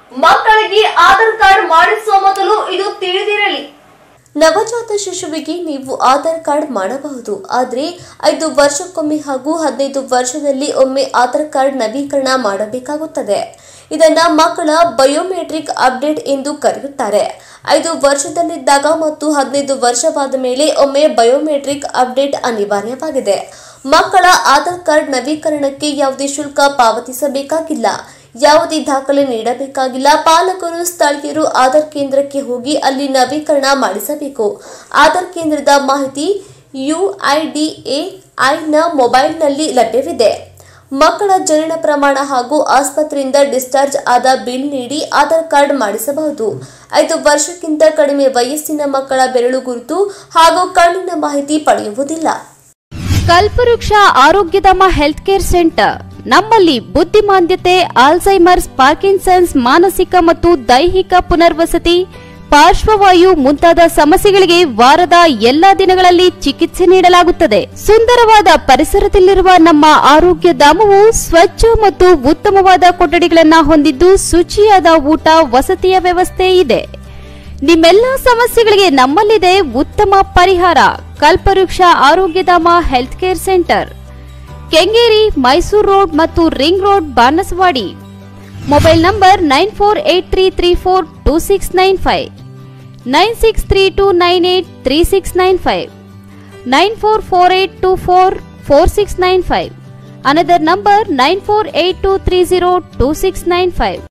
ಮಕ್ಕಳಿಗೆ ಆಧಾರ್ ಕಾರ್ಡ್ ಮಾಡಿಸುವ ಮೊದಲು ಇದು ತಿಳಿದಿರಲಿ ನವಜಾತ ಶಿಶುವಿಗೆ ನೀವು ಆಧಾರ್ ಕಾರ್ಡ್ ಮಾಡಬಹುದು ಆದರೆ ಐದು ವರ್ಷಕ್ಕೊಮ್ಮೆ ಹಾಗೂ ಹದಿನೈದು ವರ್ಷದಲ್ಲಿ ಒಮ್ಮೆ ಆಧಾರ್ ಕಾರ್ಡ್ ನವೀಕರಣ ಮಾಡಬೇಕಾಗುತ್ತದೆ ಇದನ್ನ ಮಕ್ಕಳ ಬಯೋಮೆಟ್ರಿಕ್ ಅಪ್ಡೇಟ್ ಎಂದು ಕರೆಯುತ್ತಾರೆ ಐದು ವರ್ಷದಲ್ಲಿದ್ದಾಗ ಮತ್ತು ಹದಿನೈದು ವರ್ಷವಾದ ಮೇಲೆ ಒಮ್ಮೆ ಬಯೋಮೆಟ್ರಿಕ್ ಅಪ್ಡೇಟ್ ಅನಿವಾರ್ಯವಾಗಿದೆ ಮಕ್ಕಳ ಆಧಾರ್ ಕಾರ್ಡ್ ನವೀಕರಣಕ್ಕೆ ಯಾವುದೇ ಶುಲ್ಕ ಪಾವತಿಸಬೇಕಾಗಿಲ್ಲ ಯಾವುದೇ ದಾಖಲೆ ನೀಡಬೇಕಾಗಿಲ್ಲ ಪಾಲಕರು ಸ್ಥಳೀಯರು ಆಧಾರ್ ಕೇಂದ್ರಕ್ಕೆ ಹೋಗಿ ಅಲ್ಲಿ ನವೀಕರಣ ಮಾಡಿಸಬೇಕು ಆಧಾರ್ ಕೇಂದ್ರದ ಮಾಹಿತಿ ಯುಐಡಿಎಐನ ಮೊಬೈಲ್ನಲ್ಲಿ ಲಭ್ಯವಿದೆ ಮಕ್ಕಳ ಜನನ ಪ್ರಮಾಣ ಹಾಗೂ ಆಸ್ಪತ್ರೆಯಿಂದ ಡಿಸ್ಚಾರ್ಜ್ ಆದ ಬಿಲ್ ನೀಡಿ ಆಧಾರ್ ಕಾರ್ಡ್ ಮಾಡಿಸಬಹುದು ಐದು ವರ್ಷಕ್ಕಿಂತ ಕಡಿಮೆ ವಯಸ್ಸಿನ ಮಕ್ಕಳ ಬೆರಳು ಗುರುತು ಹಾಗೂ ಕಣ್ಣಿನ ಮಾಹಿತಿ ಪಡೆಯುವುದಿಲ್ಲ ಕಲ್ಪವೃಕ್ಷ ಆರೋಗ್ಯಧಾಮ ಹೆಲ್ತ್ ಕೇರ್ ಸೆಂಟರ್ ನಮ್ಮಲ್ಲಿ ಬುದ್ಧಿಮಾಂದ್ಯತೆ ಆಲ್ಝೈಮರ್ಸ್ ಪಾರ್ಕಿನ್ಸನ್ಸ್ ಮಾನಸಿಕ ಮತ್ತು ದೈಹಿಕ ಪುನರ್ವಸತಿ ಪಾರ್ಶ್ವವಾಯು ಮುಂತಾದ ಸಮಸ್ಯೆಗಳಿಗೆ ವಾರದ ಎಲ್ಲಾ ದಿನಗಳಲ್ಲಿ ಚಿಕಿತ್ಸೆ ನೀಡಲಾಗುತ್ತದೆ ಸುಂದರವಾದ ಪರಿಸರದಲ್ಲಿರುವ ನಮ್ಮ ಆರೋಗ್ಯ ಧಾಮವು ಸ್ವಚ್ಛ ಮತ್ತು ಉತ್ತಮವಾದ ಕೊಠಡಿಗಳನ್ನು ಹೊಂದಿದ್ದು ಶುಚಿಯಾದ ಊಟ ವಸತಿಯ ವ್ಯವಸ್ಥೆ ಇದೆ ನಿಮ್ಮೆಲ್ಲ ಸಮಸ್ಯೆಗಳಿಗೆ ನಮ್ಮಲ್ಲಿದೆ ಉತ್ತಮ ಪರಿಹಾರ Kalpavriksha Arogyadhama health care centre Kengeri Mysuru road ಮತ್ತು ring road Banaswadi mobile number nine four eight three three four two six nine five nine six three two nine eight three six nine five nine four four eight two four four six nine five another number nine four eight two three zero two six nine five